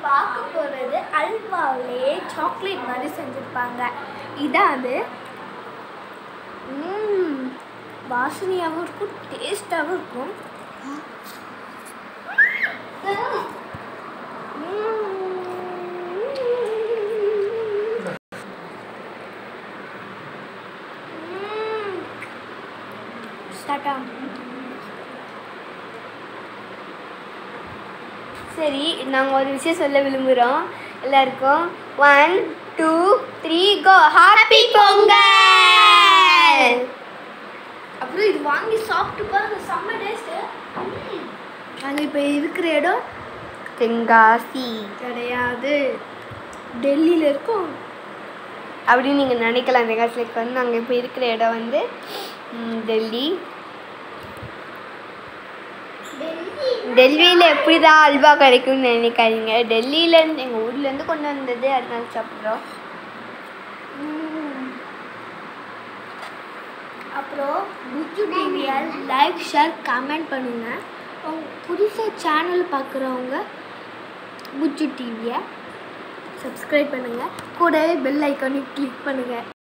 பார்க்க போகிறது அல்வாவிலே சாக்லேட் மாதிரி செஞ்சுருப்பாங்க இதான் அது ம், வாசனையாகவும் இருக்கும் டேஸ்டாகவும் இருக்கும் ஸ்டார்ட் சரி நாங்கள் ஒரு விஷயம் சொல்ல விரும்புகிறோம் எல்லாருக்கும் one two three go happy Pongal அப்புறம் இது வாங்கி சாப்பிட்டு பாருங்க செம்ம டேஸ்ட்டு நாங்கள் இப்போ இருக்கிற இடம் தென்காசி கிடையாது டெல்லியில் இருக்கோம் அப்படின்னு நீங்கள் நினைக்கலாம் தென்காசிக்கு வந்து நாங்கள் இப்போ இருக்கிற இடம் வந்து ம், டெல்லி டெல்லியில் எப்படி தான் அல்வா கிடைக்கும்னு நினைக்காதீங்க டெல்லியிலேருந்து எங்கள் ஊர்லேருந்து கொண்டு வந்தது அதனால சாப்பிட்றோம் ம். அப்புறம் புச்சு டிவியை லைக் ஷேர் கமெண்ட் பண்ணுங்கள் உங்க புதுசாக சேனல் பார்க்குறவங்க புச்சு டிவியை சப்ஸ்கிரைப் பண்ணுங்கள் கூடவே பெல் ஐக்கானையும் கிளிக் பண்ணுங்கள்